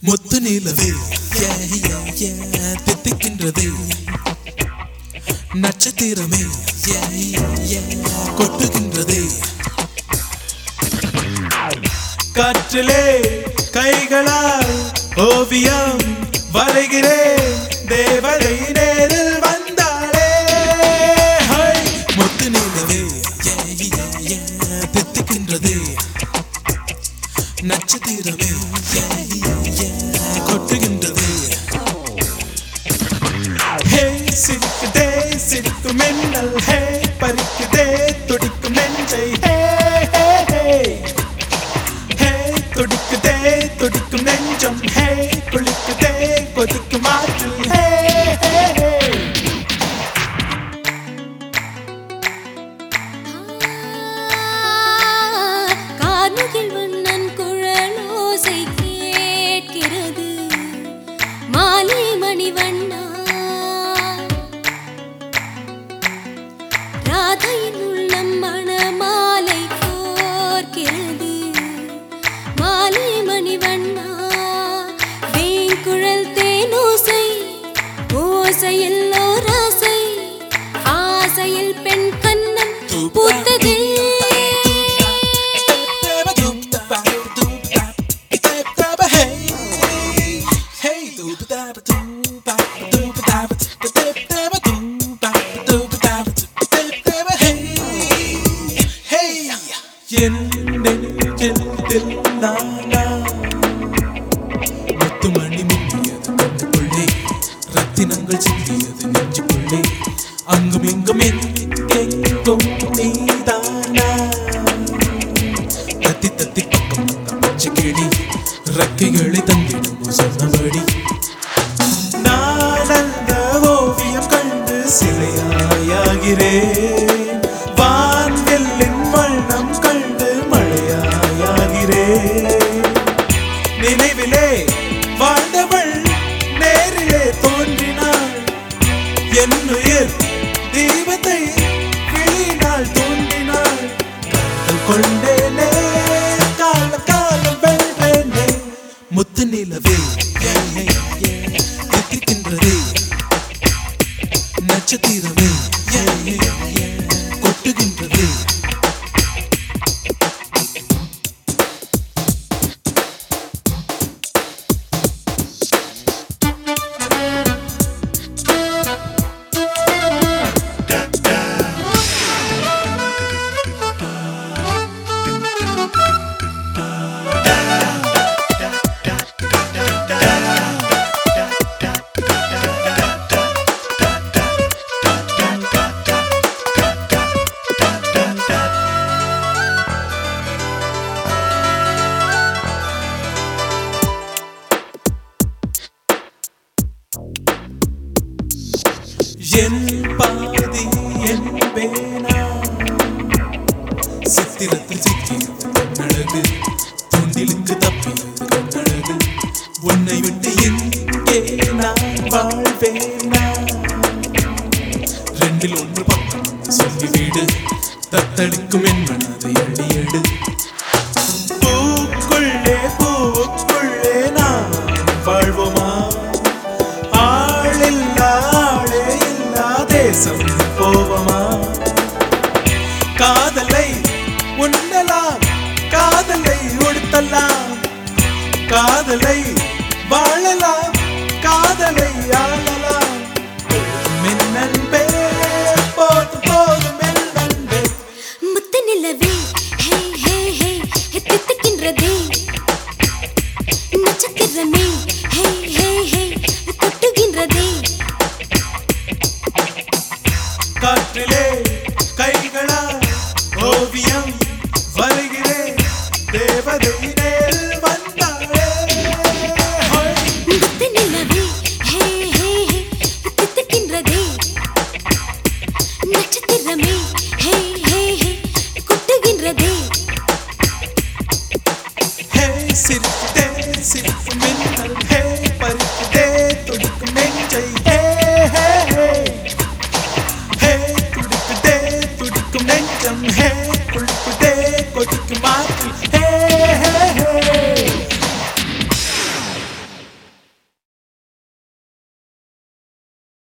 முத்து நிலவே ஏ, ஏ, ஏ, தித்திக்கின்றதே நட்சத்திரமே ஏ, ஏ, ஏ, கொட்டுகின்றதே காற்றிலே கைகளால் ஓவியம் வரைகிறேன் தேவதை நேரில் வந்தாளே ஹை! முத்து நிலவே ஏ, ஏ, ஏ, தித்திக்கின்றதே நட்சத்திரமே ஏ, ஏ, ஏ, கொட்டுகின்றதே ஹே சிரிக்குதே சிரிக்கும் மின்னல் ஹே பறிக்குதே துடிக்கும் நெஞ்சை ஹே ஹே ஹே ஹே துடிக்குதே துடிக்கும் நெஞ்சம் ஹே குளிக்குதே கொதிக்கும் ஆற்றில் ஹே ஹே ஹே கார்முகில் வண்ணன் குழலோசை கேட்கிறது மாலை மணிவண்ணா ராதையின் உள்ளம் மணமாலை கோர்க்கிறது மாலை மணிவண்ணா வேங்குழல் தேனோசை ஓசையில் ஓராசை ஆசையில் பெண் கண்ணம் பூத்ததே என் நெஞ்சில் தில்லானா முத்துமணி மின்னியது கண்ணுக்குள்ளே ரத்தினங்கள் சிந்தியது நெஞ்சுக்குள்ளே அங்கும் இங்கும் எங்கெங்கும் நீதானா தத்தி தத்தி பக்கம் வந்த பச்சை கிளி ரெக்கைகளை தந்திடும் சொன்னபடி நான் அந்த ஓவியம் கண்டு சிலையாயாகிறேன் வான்வெல்லின் வண்ணம் கண்டு மழையாயாகிறேன் நினைவிலே வாழ்ந்தவள் நேரிலே தோன்றினாள் என் உயிர் தீபத்தை விழியினால் தோன்றினாள் காதல் கொண்டேனே காலம் காலம் வென்றேனே முத்து நிலவே ஏ, ஏ, ஏ, தித்திக்கின்றதே நட்சத்திரமே ஏ, ஏ, ஏ, கொட்டுகின்றதே என் பாதி என் பேனா சித்திரத்தில் சிக்கியது கண்ணழகு துண்டிலுக்கு தப்பியது கண்ணழகு உன்னை விட்டு எங்கே நான் வாழ்வேனா ரெண்டில் ஒன்று பக்கம் சொல்லிவிடு தத்தளிக்கும் என் மனதை அடியெடு பூக்குள்ளே பூவுக்குள்ளே நாம் வாழ்வோமா ஆளில்லா ஆளே இல்லா தேசம் போவமா காதலை உண்ணலாம் காதலை உடுத்தலாம் காதலை வாழலாம் காதலை ஆளலாம் மின்னன்பே போதும் போதும் என் அன்பே முத்து நிலவே ஹே ஹே ஹே ஹே, தித்திக்கின்றதே நட்சத்திரமே ஹே ஹே ஹே கொட்டுகின்றதே காற்றிலே கைகளால் ஓவியம் வருகிறேன் தேவதை நேரில் வந்து